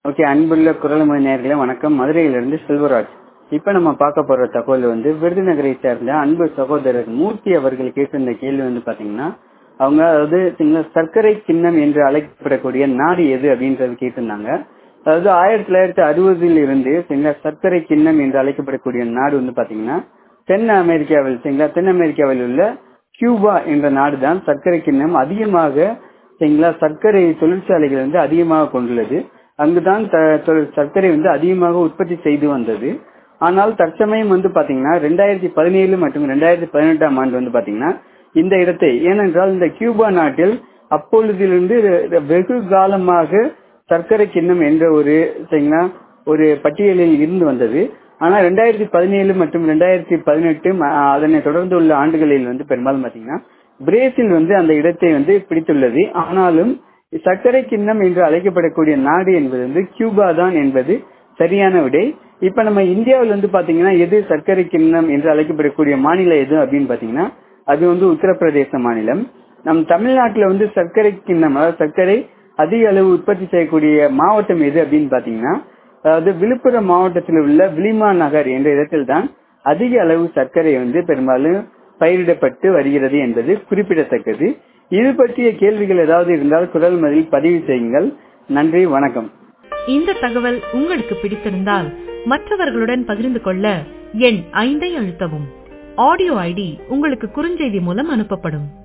okay அன்புள்ள குரல்மொழி நேர்களே வணக்கம் மதுரையிலிருந்து செல்வராஜ் இப்ப நம்ம பார்க்க போற தகவல் வந்து விருதுநகரை சேர்ந்த அன்பு சகோதரர் மூர்த்தி அவர்கள் கேட்டிருந்த கேள்வி வந்து பாத்தீங்கன்னா அவங்க அதாவது சரிங்களா, சர்க்கரை கிண்ணம் என்று அழைக்கப்படக்கூடிய நாடு எது அப்படின்றது கேட்டிருந்தாங்க அதாவது ஆயிரத்தி தொள்ளாயிரத்தி அறுபதில் இருந்து சரிங்களா சர்க்கரை கிண்ணம் என்று அழைக்கப்படக்கூடிய நாடு வந்து பாத்தீங்கன்னா தென் அமெரிக்காவில் சரிங்களா தென் அமெரிக்காவில் உள்ள கியூபா என்ற நாடு தான் சர்க்கரை கிண்ணம் அதிகமாக சரிங்களா சர்க்கரை தொழிற்சாலைகள் வந்து அதிகமாக கொண்டுள்ளது அங்குதான் த- தொ- சர்க்கரை வந்து அதிகமாக உற்பத்தி செய்து வந்தது ஆனால் தற்சமயம் வந்து பாத்தீங்கன்னா ரெண்டாயிரத்தி பதினேழு மற்றும் ரெண்டாயிரத்தி பதினெட்டாம் ஆண்டு வந்து பாத்தீங்கன்னா இந்த இடத்தை ஏனென்றால் இந்த கியூபா நாட்டில் அப்பொழுதிலிருந்து வெகு காலமாக சர்க்கரை கிண்ணம் என்ற ஒரு சரிங்களா ஒரு பட்டியலில் இருந்து வந்தது ஆனா ரெண்டாயிரத்தி பதினேழு மற்றும் ரெண்டாயிரத்தி பதினெட்டு அதனை தொடர்ந்து உள்ள ஆண்டுகளில் வந்து பெரும்பாலும் பாத்தீங்கன்னா பிரேசில் வந்து அந்த இடத்தை வந்து பிடித்துள்ளது ஆனாலும் சர்க்கரை கிண்ணம் என்று அழைக்கப்படக்கூடிய நாடு என்பது வந்து கியூபா தான் என்பது சரியான விடை இப்ப நம்ம இந்தியாவில் வந்து பாத்தீங்கன்னா எது சர்க்கரை கிண்ணம் என்று அழைக்கப்படக்கூடிய மாநிலம் எது அப்படின்னு பாத்தீங்கன்னா அது வந்து உத்தரப்பிரதேச மாநிலம் நம் தமிழ்நாட்டுல வந்து சர்க்கரை கிண்ணம் அதாவது சர்க்கரை அதிக அளவு உற்பத்தி செய்யக்கூடிய மாவட்டம் எது அப்படின்னு பாத்தீங்கன்னா அதாவது விழுப்புரம் மாவட்டத்தில் உள்ள விளிமா நகர் என்ற இடத்தில் தான் அதிக அளவு சர்க்கரை வந்து பெரும்பாலும் பயிரிடப்பட்டு வருகிறது என்பது குறிப்பிடத்தக்கது இது பற்றிய கேள்விகள் ஏதாவது இருந்தால் குரல் மதில் பதிவு செய்யுங்கள் நன்றி வணக்கம் இந்த தகவல் உங்களுக்கு பிடித்திருந்தால் மற்றவர்களுடன் பகிர்ந்து கொள்ள எண் ஐந்தை அழுத்தவும் ஆடியோ ஐடி உங்களுக்கு குறுஞ்செய்தி மூலம் அனுப்பப்படும்